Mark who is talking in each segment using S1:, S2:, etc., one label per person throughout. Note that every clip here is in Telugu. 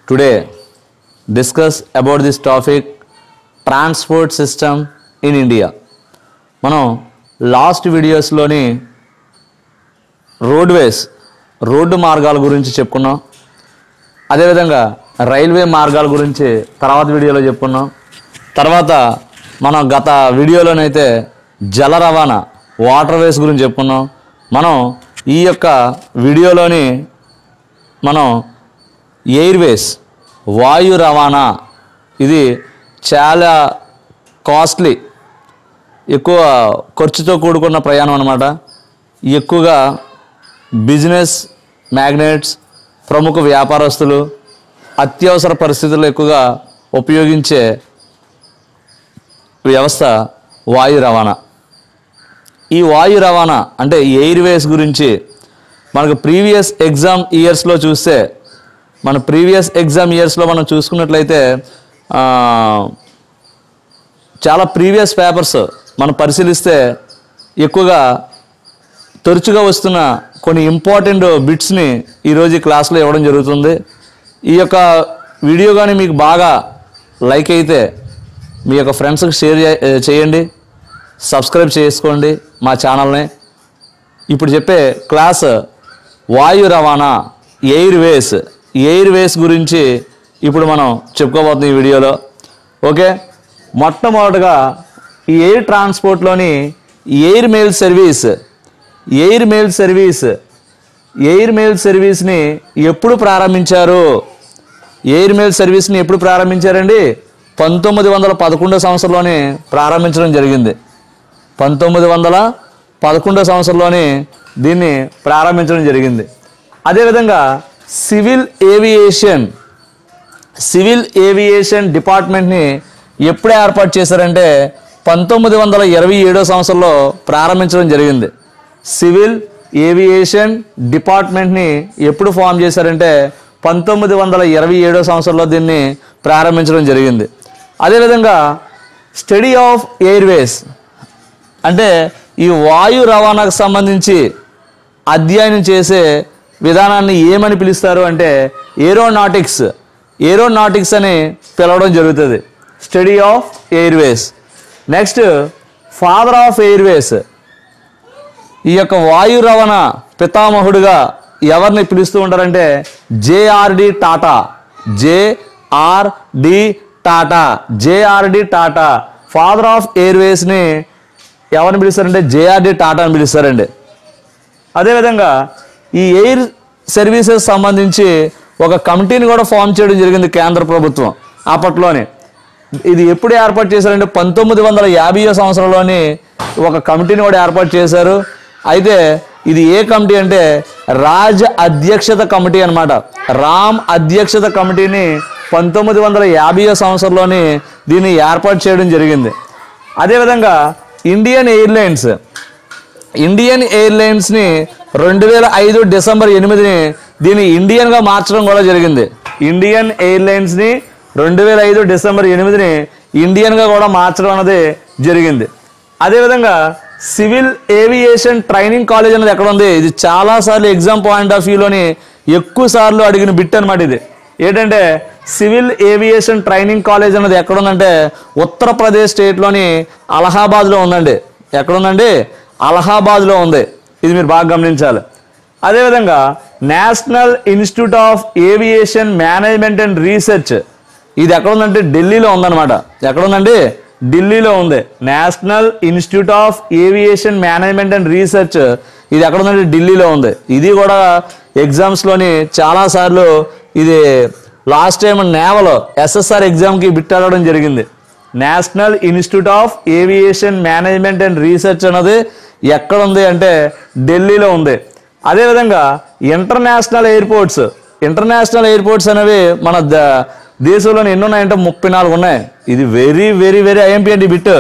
S1: today discuss about this topic transport system in India. మనం లాస్ట్ వీడియోస్లోని రోడ్వేస్ రోడ్డు మార్గాల గురించి చెప్పుకున్నాం అదేవిధంగా రైల్వే మార్గాల గురించి తర్వాత వీడియోలో చెప్పుకున్నాం తర్వాత మనం గత వీడియోలోనైతే జల రవాణా వాటర్ వేస్ గురించి చెప్పుకున్నాం మనం ఈ యొక్క వీడియోలోని మనం ఎయిర్వేస్ వాయు రవాణా ఇది చాలా కాస్ట్లీ ఎక్కువ ఖర్చుతో కూడుకున్న ప్రయాణం అనమాట ఎక్కువగా బిజినెస్ మ్యాగ్నెట్స్ ప్రముఖ వ్యాపారస్తులు అత్యవసర పరిస్థితుల్లో ఎక్కువగా ఉపయోగించే వ్యవస్థ వాయు రవాణా ఈ వాయు రవాణా అంటే ఎయిర్వేస్ గురించి మనకు ప్రీవియస్ ఎగ్జామ్ ఇయర్స్లో చూస్తే మన ప్రీవియస్ ఎగ్జామ్ ఇయర్స్లో మనం చూసుకున్నట్లయితే ఆ, చాలా ప్రీవియస్ పేపర్స్ మనం పరిశీలిస్తే ఎక్కువగా తరచుగా వస్తున్న కొన్ని ఇంపార్టెంట్ బిట్స్ని ఈరోజు ఈ క్లాస్లో ఇవ్వడం జరుగుతుంది ఈ యొక్క వీడియో కానీ మీకు బాగా లైక్ అయితే మీ యొక్క ఫ్రెండ్స్కి షేర్ చే- చేయండి సబ్స్క్రైబ్ చేసుకోండి మా ఛానల్ని ఇప్పుడు చెప్పే క్లాస్ వాయు రవాణా ఎయిర్ వేస్ ఎయిర్ వేస్ గురించి ఇప్పుడు మనం చెప్పుకోబోతున్నాం ఈ వీడియోలో ఓకే మొట్టమొదటగా ఈ ఎయిర్ ట్రాన్స్పోర్ట్లోని air mail service air mail service air mail సర్వీస్ని ఎప్పుడు ప్రారంభించారు ఎయిర్ మెయిల్ సర్వీస్ని ఎప్పుడు ప్రారంభించారండి పంతొమ్మిది వందల పదకొండో సంవత్సరంలోనే ప్రారంభించడం జరిగింది పంతొమ్మిది వందల పదకొండో సంవత్సరంలోనే దీన్ని ప్రారంభించడం జరిగింది అదేవిధంగా సివిల్ ఏవియేషన్ సివిల్ ఏవియేషన్ డిపార్ట్మెంట్ని ఎప్పుడు ఏర్పాటు చేశారంటే పంతొమ్మిది వందల ఇరవై ఏడో సంవత్సరంలో ప్రారంభించడం జరిగింది సివిల్ ఏవియేషన్ డిపార్ట్మెంట్ని ఎప్పుడు ఫామ్ చేశారంటే పంతొమ్మిది వందల ఇరవై ఏడో సంవత్సరంలో దీన్ని ప్రారంభించడం జరిగింది అదేవిధంగా స్టడీ ఆఫ్ ఎయిర్వేస్ అంటే ఈ వాయు రవాణాకు సంబంధించి అధ్యయనం చేసే విధానాన్ని ఏమని పిలుస్తారు అంటే ఏరోనాటిక్స్ ఏరోనాటిక్స్ అని పిలవడం జరుగుతుంది study of airways next father of airways ఈ యొక్క వాయు రవాణా పితామహుడుగా ఎవరిని పిలుస్తూ ఉంటారంటే JRD Tata JRD Tata JRD Tata father of ఎయిర్వేస్ని ఎవరిని పిలుస్తారంటే జేఆర్డి టాటా అని పిలుస్తారండి అదేవిధంగా ఈ ఎయిర్ సర్వీసెస్ సంబంధించి ఒక కమిటీని కూడా ఫామ్ చేయడం జరిగింది కేంద్ర ప్రభుత్వం అప్పట్లోనే ఇది ఎప్పుడు ఏర్పాటు చేశారంటే పంతొమ్మిది వందల యాభైయో సంవత్సరంలోని ఒక కమిటీని కూడా ఏర్పాటు చేశారు అయితే ఇది ఏ కమిటీ అంటే రాజ్ అధ్యక్షత కమిటీ అన్నమాట రామ్ అధ్యక్షత కమిటీని పంతొమ్మిది వందల యాభైయో సంవత్సరంలోని దీన్ని ఏర్పాటు చేయడం జరిగింది అదేవిధంగా ఇండియన్ ఎయిర్లైన్స్ ఇండియన్ ఎయిర్లైన్స్ని రెండు వేల ఐదు డిసెంబర్ ఎనిమిదిని దీన్ని ఇండియన్గా మార్చడం కూడా జరిగింది ఇండియన్ ఎయిర్లైన్స్ని రెండు వేల ఐదు డిసెంబర్ ఎనిమిదిని ఇండియన్గా కూడా మార్చడం అనేది జరిగింది అదేవిధంగా సివిల్ ఏవియేషన్ ట్రైనింగ్ కాలేజ్ అనేది ఎక్కడ ఉంది ఇది చాలాసార్లు ఎగ్జామ్ పాయింట్ ఆఫ్ వ్యూలోని ఎక్కువ సార్లు అడిగిన బిట్ అనమాట ఇది ఏంటంటే సివిల్ ఏవియేషన్ ట్రైనింగ్ కాలేజ్ అనేది ఎక్కడ ఉందంటే ఉత్తరప్రదేశ్ స్టేట్లోని అలహాబాద్లో ఉందండి ఎక్కడ ఉందండి అలహాబాద్లో ఉంది ఇది మీరు బాగా గమనించాలి అదేవిధంగా national institute of aviation management and research ఇది ఎక్కడ ఉందంటే ఢిల్లీలో ఉందన్నమాట ఎక్కడ ఉందండి ఢిల్లీలో ఉంది national institute of aviation management and research ఇది ఎక్కడ ఉందంటే ఢిల్లీలో ఉంది ఇది కూడా ఎగ్జామ్స్లోని చాలాసార్లు ఇది లాస్ట్ టైం నేవల్ ఎస్ఎస్ఆర్ ఎగ్జామ్కి బిట్ అడగడం జరిగింది national institute of aviation management and research అన్నది ఎక్కడ ఉంది అంటే ఢిల్లీలో ఉంది అదేవిధంగా ఇంటర్నేషనల్ ఎయిర్పోర్ట్స్ ఇంటర్నేషనల్ ఎయిర్పోర్ట్స్ అనేవి మన ద- దేశంలోని ఎన్ని ఉన్నాయంటే ముప్పై నాలుగు ఉన్నాయి ఇది వెరీ వెరీ వెరీ ఐఎంపీ అండి bit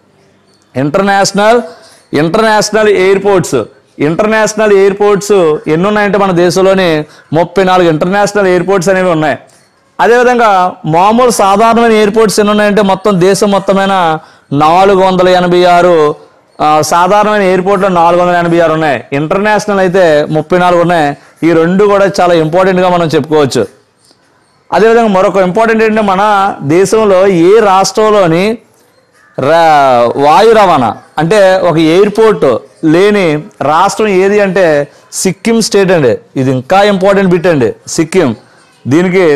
S1: international international airports international airports ఎన్ని ఉన్నాయంటే మన దేశంలోని ముప్పై నాలుగు ఇంటర్నేషనల్ ఎయిర్పోర్ట్స్ అనేవి ఉన్నాయి అదేవిధంగా మామూలు సాధారణమైన ఎయిర్పోర్ట్స్ ఎన్ని ఉన్నాయంటే మొత్తం దేశం మొత్తమైన నాలుగు వందల ఎనభై ఆరు ఆ, సాధారణమైన ఎయిర్పోర్ట్లో నాలుగు వందల ఎనభై ఆరు ఉన్నాయి ఇంటర్నేషనల్ అయితే ముప్పై నాలుగు ఉన్నాయి ఈ రెండు కూడా చాలా ఇంపార్టెంట్గా మనం చెప్పుకోవచ్చు అదేవిధంగా మరొక ఇంపార్టెంట్ ఏంటంటే మన దేశంలో ఏ రాష్ట్రంలోని రా వాయు రవాణా అంటే ఒక ఎయిర్పోర్ట్ లేని రాష్ట్రం ఏది అంటే సిక్కిం స్టేట్ అండి ఇది ఇంకా ఇంపార్టెంట్ బిట్ అండి సిక్కిం దీనికి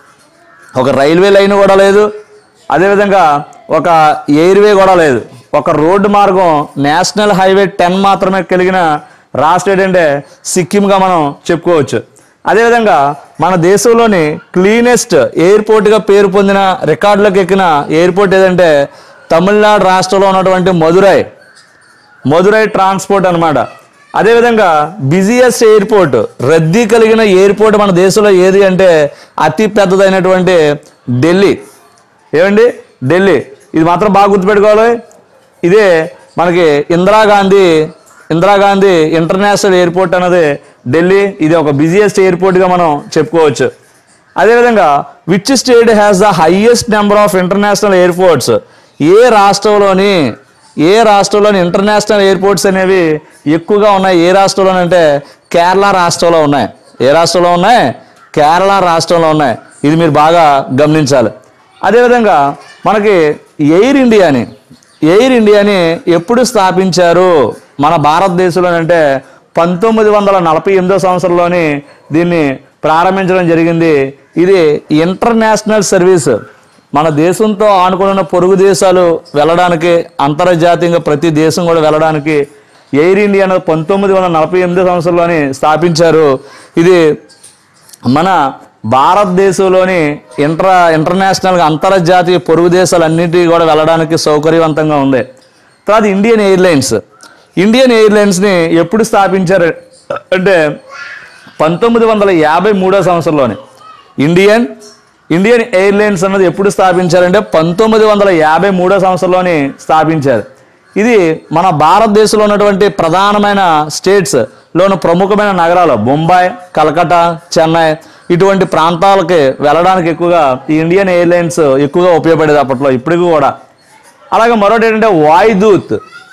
S1: ఒక రైల్వే లైన్ కూడా లేదు అదేవిధంగా ఒక ఎయిర్వే కూడా లేదు ఒక రోడ్డు మార్గం నేషనల్ హైవే టెన్ మాత్రమే కలిగిన రాష్ట్రం ఏంటంటే సిక్కింగా మనం చెప్పుకోవచ్చు అదేవిధంగా మన దేశంలోని క్లీనెస్ట్ ఎయిర్పోర్ట్గా పేరు పొందిన రికార్డులకు ఎక్కిన ఎయిర్పోర్ట్ ఏదంటే తమిళనాడు రాష్ట్రంలో ఉన్నటువంటి మదురై మదురై ట్రాన్స్పోర్ట్ అన్నమాట అదేవిధంగా బిజియెస్ట్ ఎయిర్పోర్ట్ రద్దీ కలిగిన ఎయిర్పోర్ట్ మన దేశంలో ఏది అంటే అతి పెద్దదైనటువంటి ఢిల్లీ ఏమండి ఢిల్లీ ఇది మాత్రం బాగా గుర్తుపెట్టుకోవాలి ఇదే మనకి ఇందిరాగాంధీ ఇందిరాగాంధీ ఇంటర్నేషనల్ ఎయిర్పోర్ట్ అన్నది ఢిల్లీ ఇది ఒక బిజియెస్ట్ ఎయిర్పోర్ట్గా మనం చెప్పుకోవచ్చు అదేవిధంగా which state has the highest number of international airports ఏ రాష్ట్రంలోని ఏ రాష్ట్రంలోని ఇంటర్నేషనల్ ఎయిర్పోర్ట్స్ అనేవి ఎక్కువగా ఉన్నాయి ఏ రాష్ట్రంలోని అంటే కేరళ రాష్ట్రంలో ఉన్నాయి ఏ రాష్ట్రంలో ఉన్నాయి కేరళ రాష్ట్రంలో ఉన్నాయి ఇది మీరు బాగా గమనించాలి అదేవిధంగా మనకి ఎయిర్ ఇండియాని ఎయిర్ ఇండియాని ఎప్పుడు స్థాపించారు మన భారతదేశంలో అంటే పంతొమ్మిది వందల నలభై ఎనిమిదో సంవత్సరంలోని దీన్ని ప్రారంభించడం జరిగింది ఇది ఇంటర్నేషనల్ సర్వీస్ మన దేశంతో ఆనుకున్న పొరుగు దేశాలు వెళ్ళడానికి అంతర్జాతీయంగా ప్రతి దేశం కూడా వెళ్ళడానికి ఎయిర్ ఇండియా అనేది పంతొమ్మిది వందల నలభై ఎనిమిదో సంవత్సరంలోని స్థాపించారు ఇది మన భారతదేశంలోని ఇంటర్ ఇంటర్నేషనల్గా అంతర్జాతీయ పొరుగు దేశాలన్నిటికీ కూడా వెళ్ళడానికి సౌకర్యవంతంగా ఉంది తర్వాత ఇండియన్ ఎయిర్లైన్స్ ఇండియన్ ఎయిర్లైన్స్ని ఎప్పుడు స్థాపించారు అంటే పంతొమ్మిది వందల యాభై మూడో సంవత్సరంలోని ఇండియన్ ఇండియన్ ఎయిర్లైన్స్ అన్నది ఎప్పుడు స్థాపించారంటే పంతొమ్మిది వందల యాభై మూడో సంవత్సరంలోని స్థాపించారు ఇది మన భారతదేశంలో ఉన్నటువంటి ప్రధానమైన స్టేట్స్ లోని ప్రముఖమైన నగరాలు బొంబాయి కలకత్తా చెన్నై ఇటువంటి ప్రాంతాలకి వెళ్ళడానికి ఎక్కువగా ఈ ఇండియన్ ఎయిర్లైన్స్ ఎక్కువగా ఉపయోగపడేది అప్పట్లో ఇప్పటికీ కూడా అలాగే మరొకటి ఏంటంటే వాయుదూత్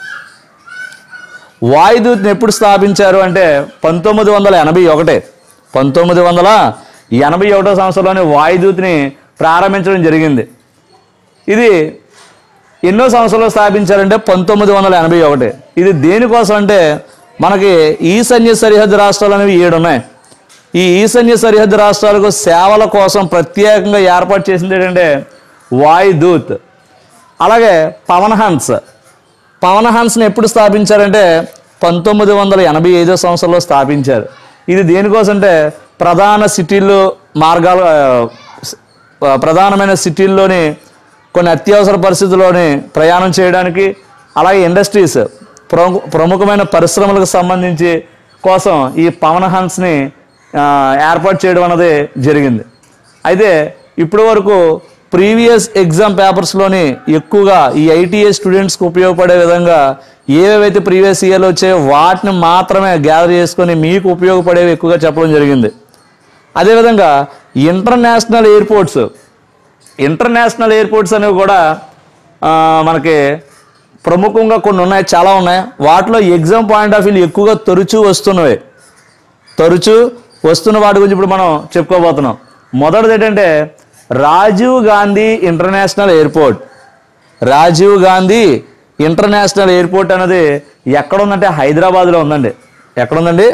S1: వాయుదూత్ని ఎప్పుడు స్థాపించారు అంటే పంతొమ్మిది వందల ఎనభై ఒకటే పంతొమ్మిది వందల ఎనభై ఒకటో సంవత్సరంలోనే వాయుదూత్ని ప్రారంభించడం జరిగింది ఇది ఎన్నో సంవత్సరాలు స్థాపించారంటే పంతొమ్మిది వందల ఎనభై ఒకటి ఇది దేనికోసం అంటే మనకి ఈశాన్య సరిహద్దు రాష్ట్రాలు అనేవి ఏడు ఉన్నాయి ఈ ఈశాన్య సరిహద్దు రాష్ట్రాలకు సేవల కోసం ప్రత్యేకంగా ఏర్పాటు చేసింది ఏంటంటే వాయుదూత్ అలాగే పవన్ హన్స్ పవన్ హన్స్ని ఎప్పుడు స్థాపించారంటే పంతొమ్మిది వందల ఎనభై ఐదో సంవత్సరంలో స్థాపించారు ఇది దేనికోసం అంటే ప్రధాన సిటీల్లో మార్గాలు ఆ, స్- ఆ, ప్రధానమైన సిటీల్లోని కొన్ని అత్యవసర పరిస్థితుల్లోని ప్రయాణం చేయడానికి అలాగే ఇండస్ట్రీస్ ప్రముఖ ప్రముఖమైన పరిశ్రమలకు సంబంధించి కోసం ఈ పవన్ హన్స్ని ఆ, ఏర్పాటు చేయడం అన్నది జరిగింది అయితే ఇప్పటి వరకు ప్రీవియస్ ఎగ్జామ్ పేపర్స్లోని ఎక్కువగా ఈ ఐటీఐ స్టూడెంట్స్కి ఉపయోగపడే విధంగా ఏవేవైతే ప్రీవియస్ ఇయర్లో వచ్చాయో వాటిని మాత్రమే గ్యాదర్ చేసుకొని మీకు ఉపయోగపడేవి ఎక్కువగా చెప్పడం జరిగింది అదేవిధంగా ఇంటర్నేషనల్ ఎయిర్పోర్ట్స్ ఇంటర్నేషనల్ ఎయిర్పోర్ట్స్ అనేవి కూడా ఆ, మనకి ప్రముఖంగా కొన్ని ఉన్నాయి చాలా ఉన్నాయి వాటిలో ఎగ్జామ్ పాయింట్ ఆఫ్ వ్యూ ఎక్కువగా తరచూ వస్తున్నవి తరచూ వస్తున్న వాటి గురించి ఇప్పుడు మనం చెప్పుకోబోతున్నాం మొదటిది ఏంటంటే Rajiv Gandhi international airport Rajiv Gandhi international airport అనేది ఎక్కడ ఉందంటే హైదరాబాద్లో ఉందండి ఎక్కడ ఉందండి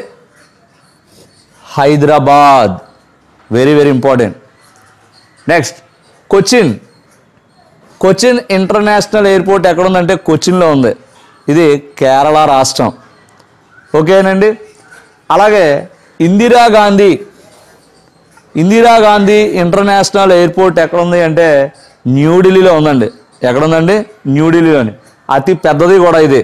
S1: Hyderabad very very important next Cochin Cochin international airport ఎక్కడ ఉందంటే కొచ్చిన్లో ఉంది ఇది కేరళ రాష్ట్రం ఓకేనండి అలాగే ఇందిరాగాంధీ ఇందిరాగాంధీ ఇంటర్నేషనల్ ఎయిర్పోర్ట్ ఎక్కడ ఉంది అంటే న్యూఢిల్లీలో ఉందండి ఎక్కడ ఉందండి న్యూఢిల్లీలోని అతి పెద్దది కూడా ఇది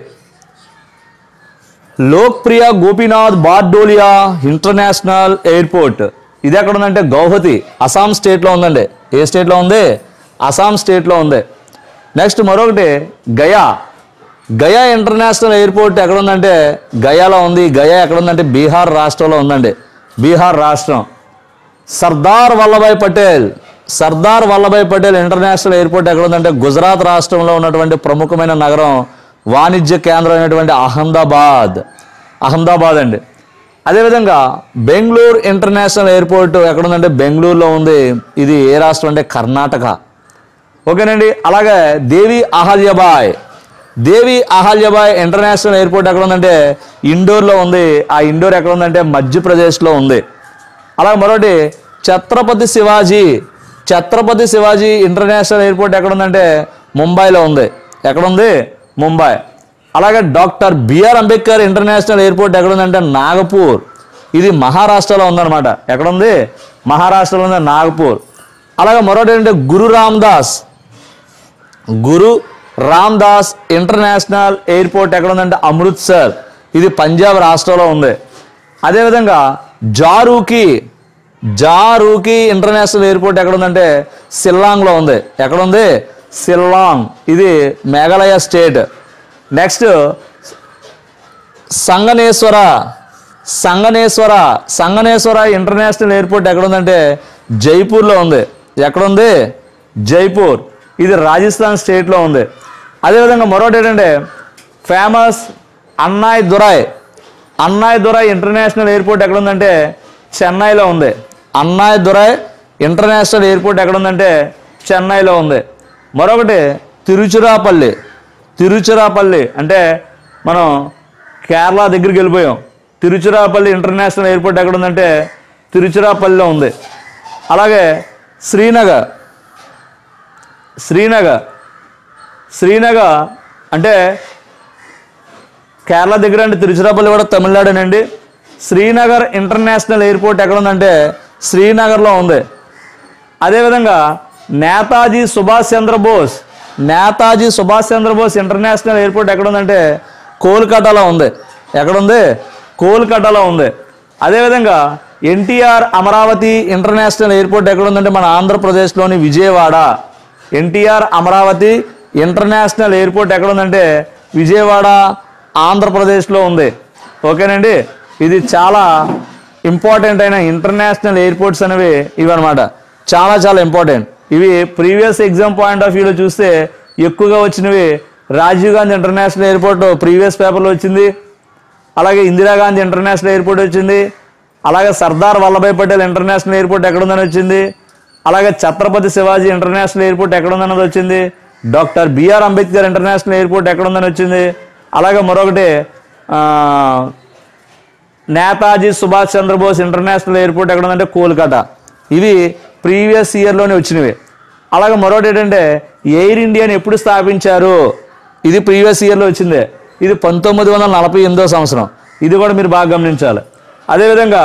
S1: లోక్ప్రియ గోపీనాథ్ బార్డోలియా ఇంటర్నేషనల్ ఎయిర్పోర్ట్ ఇది ఎక్కడ ఉందంటే గౌహతి అస్సాం స్టేట్లో ఉందండి ఏ స్టేట్లో ఉంది అస్సాం స్టేట్లో ఉంది నెక్స్ట్ మరొకటి గయా గయా ఇంటర్నేషనల్ ఎయిర్పోర్ట్ ఎక్కడ ఉందంటే గయాలో ఉంది గయా ఎక్కడ ఉందంటే బీహార్ రాష్ట్రంలో ఉందండి బీహార్ రాష్ట్రం సర్దార్ వల్లభాయ్ పటేల్ సర్దార్ వల్లభాయ్ పటేల్ ఇంటర్నేషనల్ ఎయిర్పోర్ట్ ఎక్కడ ఉందంటే గుజరాత్ రాష్ట్రంలో ఉన్నటువంటి ప్రముఖమైన నగరం వాణిజ్య కేంద్రం అయినటువంటి అహ్మదాబాద్ అహ్మదాబాద్ అండి అదేవిధంగా బెంగళూరు ఇంటర్నేషనల్ ఎయిర్పోర్ట్ ఎక్కడ ఉందంటే బెంగళూరులో ఉంది ఇది ఏ రాష్ట్రం అంటే కర్ణాటక ఓకేనండి అలాగే దేవి అహల్యబాయ్ దేవి అహల్యబాయ్ ఇంటర్నేషనల్ ఎయిర్పోర్ట్ ఎక్కడ ఉందంటే ఇండోర్లో ఉంది ఆ ఇండోర్ ఎక్కడ ఉందంటే మధ్యప్రదేశ్లో ఉంది అలాగే మరొకటి ఛత్రపతి శివాజీ ఛత్రపతి శివాజీ ఇంటర్నేషనల్ ఎయిర్పోర్ట్ ఎక్కడ ఉందంటే ముంబైలో ఉంది ఎక్కడ ఉంది ముంబై అలాగే doctor BR Ambedkar international airport ఎక్కడ ఉందంటే నాగపూర్ ఇది మహారాష్ట్రలో ఉందన్నమాట ఎక్కడ ఉంది మహారాష్ట్రలో ఉంది నాగపూర్ అలాగే మరొకటి ఏంటంటే గురు రామ్దాస్ గురు రామ్దాస్ ఇంటర్నేషనల్ ఎయిర్పోర్ట్ ఎక్కడ ఉందంటే అమృత్సర్ ఇది పంజాబ్ రాష్ట్రంలో ఉంది అదేవిధంగా జారూకి జారూకి ఇంటర్నేషనల్ ఎయిర్పోర్ట్ ఎక్కడ ఉందంటే సిల్లాంగ్లో ఉంది ఎక్కడ ఉంది సిల్లాంగ్ ఇది Meghalaya state next Sanganeshwar Sanganeshwar Sanganeshwar international airport ఎక్కడ ఉందంటే జైపూర్లో ఉంది ఎక్కడ ఉంది జైపూర్ ఇది రాజస్థాన్ స్టేట్లో ఉంది అదేవిధంగా మరొకటి ఏంటంటే famous Anna Durai Anna Durai international airport ఎక్కడ ఉందంటే చెన్నైలో ఉంది అన్నాయ్ దురాయ్ ఇంటర్నేషనల్ ఎయిర్పోర్ట్ ఎక్కడ ఉందంటే చెన్నైలో ఉంది మరొకటి తిరుచిరాపల్లి తిరుచిరాపల్లి అంటే మనం కేరళ దగ్గరికి వెళ్ళిపోయాం తిరుచిరాపల్లి ఇంటర్నేషనల్ ఎయిర్పోర్ట్ ఎక్కడ ఉందంటే తిరుచిరాపల్లిలో ఉంది అలాగే శ్రీనగర్ శ్రీనగర్ శ్రీనగర్ అంటే కేరళ దగ్గర అంటే తిరుచిరాపల్లి కూడా తమిళనాడేనండి శ్రీనగర్ ఇంటర్నేషనల్ ఎయిర్పోర్ట్ ఎక్కడ ఉందంటే శ్రీనగర్లో ఉంది అదేవిధంగా నేతాజీ సుభాష్ చంద్రబోస్ నేతాజీ సుభాష్ చంద్రబోస్ ఇంటర్నేషనల్ ఎయిర్పోర్ట్ ఎక్కడ ఉందంటే కోల్కతాలో ఉంది ఎక్కడ ఉంది కోల్కతాలో ఉంది అదేవిధంగా ఎన్టీఆర్ అమరావతి ఇంటర్నేషనల్ ఎయిర్పోర్ట్ ఎక్కడ ఉందంటే మన ఆంధ్రప్రదేశ్లోని Vijayawada NTR Amaravati international airport ఎక్కడ ఉందంటే విజయవాడ ఆంధ్రప్రదేశ్లో ఉంది ఓకేనండి ఇది చాలా ఇంపార్టెంట్ అయిన ఇంటర్నేషనల్ ఎయిర్పోర్ట్స్ అనేవి ఇవన్నమాట చాలా చాలా ఇంపార్టెంట్ ఇవి ప్రీవియస్ ఎగ్జామ్ పాయింట్ ఆఫ్ వ్యూలో చూస్తే ఎక్కువగా వచ్చినవి Rajiv Gandhi international airport previous పేపర్లో వచ్చింది అలాగే ఇందిరాగాంధీ ఇంటర్నేషనల్ ఎయిర్పోర్ట్ వచ్చింది అలాగే సర్దార్ వల్లభాయ్ పటేల్ ఇంటర్నేషనల్ ఎయిర్పోర్ట్ ఎక్కడ ఉందని వచ్చింది అలాగే ఛత్రపతి శివాజీ ఇంటర్నేషనల్ ఎయిర్పోర్ట్ ఎక్కడ ఉందన్నది వచ్చింది doctor BR Ambedkar international airport ఎక్కడ ఉందని వచ్చింది అలాగే మరొకటి ఆ, నేతాజీ సుభాష్ చంద్రబోస్ ఇంటర్నేషనల్ ఎయిర్పోర్ట్ ఎక్కడ ఉందంటే కోల్కతా ఇవి ప్రీవియస్ ఇయర్లోనే వచ్చినవి అలాగే మరొకటి ఏంటంటే ఎయిర్ ఇండియాని ఎప్పుడు స్థాపించారు ఇది ప్రీవియస్ ఇయర్లో వచ్చింది ఇది పంతొమ్మిది వందల నలభై ఎనిమిదో సంవత్సరం ఇది కూడా మీరు బాగా గమనించాలి అదేవిధంగా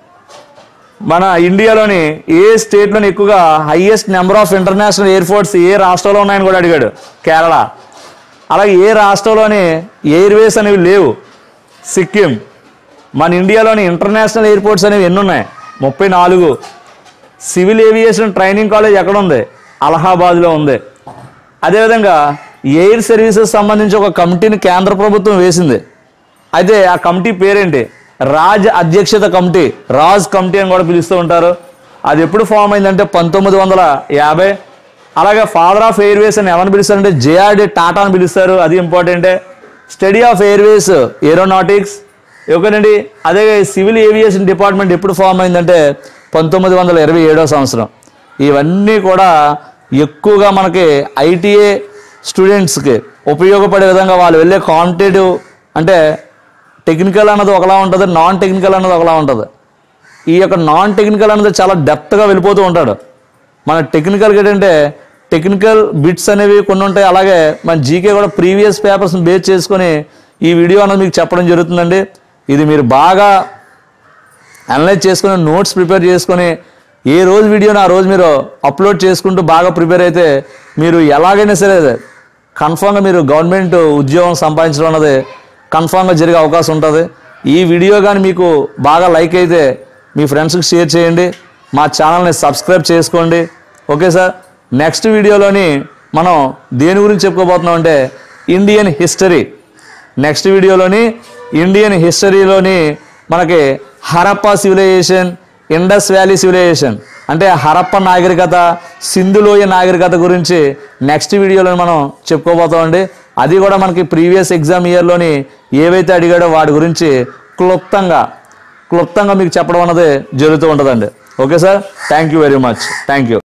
S1: మన ఇండియాలోని ఏ స్టేట్లోని ఎక్కువగా highest number of international airports ఏ రాష్ట్రంలో ఉన్నాయని కూడా అడిగాడు కేరళ అలాగే ఏ రాష్ట్రంలోని ఎయిర్వేస్ అనేవి లేవు సిక్కిం మన ఇండియాలోని ఇంటర్నేషనల్ ఎయిర్పోర్ట్స్ అనేవి ఎన్ని ఉన్నాయి ముప్పై నాలుగు సివిల్ ఏవియేషన్ ట్రైనింగ్ కాలేజ్ ఎక్కడ ఉంది అలహాబాద్లో ఉంది అదేవిధంగా ఎయిర్ సర్వీసెస్ సంబంధించి ఒక కమిటీని కేంద్ర ప్రభుత్వం వేసింది అయితే ఆ కమిటీ పేరేంటి రాజ్ అధ్యక్షత కమిటీ రాజ్ కమిటీ అని కూడా పిలుస్తూ ఉంటారు అది ఎప్పుడు ఫామ్ అయిందంటే పంతొమ్మిది వందల యాభై అలాగే ఫాదర్ ఆఫ్ ఎయిర్వేస్ అని ఎవరిని పిలుస్తారంటే జేఆర్డి టాటా అని పిలుస్తారు అది ఇంపార్టెంటే స్టడీ ఆఫ్ ఎయిర్వేస్ ఏరోనాటిక్స్ ఓకేనండి అదే సివిల్ ఏవియేషన్ డిపార్ట్మెంట్ ఎప్పుడు ఫామ్ అయిందంటే పంతొమ్మిది వందల ఇరవై ఏడో సంవత్సరం ఇవన్నీ కూడా ఎక్కువగా మనకి ఐటీఏ స్టూడెంట్స్కి ఉపయోగపడే విధంగా వాళ్ళు వెళ్ళే కాంపిటేటివ్ అంటే టెక్నికల్ అన్నది ఒకలా ఉంటుంది నాన్ టెక్నికల్ అన్నది ఒకలా ఉంటుంది ఈ యొక్క నాన్ టెక్నికల్ అనేది చాలా డెప్త్గా వెళ్ళిపోతూ ఉంటాడు మన టెక్నికల్ ఏంటంటే టెక్నికల్ బిట్స్ అనేవి కొన్ని ఉంటాయి అలాగే మన జీకే కూడా ప్రీవియస్ పేపర్స్ని బేస్ చేసుకొని ఈ వీడియో అనేది మీకు చెప్పడం జరుగుతుందండి ఇది మీరు బాగా అనలైజ్ చేసుకొని నోట్స్ ప్రిపేర్ చేసుకొని ఏ రోజు వీడియోని ఆ రోజు మీరు అప్లోడ్ చేసుకుంటూ బాగా ప్రిపేర్ అయితే మీరు ఎలాగైనా సరే కన్ఫామ్గా మీరు గవర్నమెంట్ ఉద్యోగం సంపాదించడం అన్నది కన్ఫామ్గా జరిగే అవకాశం ఉంటుంది ఈ వీడియో కానీ మీకు బాగా లైక్ అయితే మీ ఫ్రెండ్స్కి షేర్ చేయండి మా ఛానల్ని సబ్స్క్రైబ్ చేసుకోండి ఓకే సార్ నెక్స్ట్ వీడియోలోని మనం దేని గురించి చెప్పుకోబోతున్నాం అంటే ఇండియన్ హిస్టరీ నెక్స్ట్ వీడియోలోని ఇండియన్ హిస్టరీలోని మనకి Harappa civilisation Indus valley civilisation అంటే హరప్ప నాగరికత సింధులోయ నాగరికత గురించి నెక్స్ట్ వీడియోలో మనం చెప్పుకోబోతామండి అది కూడా మనకి ప్రీవియస్ ఎగ్జామ్ ఇయర్లోని ఏవైతే అడిగాడో వాటి గురించి క్లుప్తంగా క్లుప్తంగా మీకు చెప్పడం అన్నది జరుగుతూ ఉంటుందండి okay sir thank you very much thank you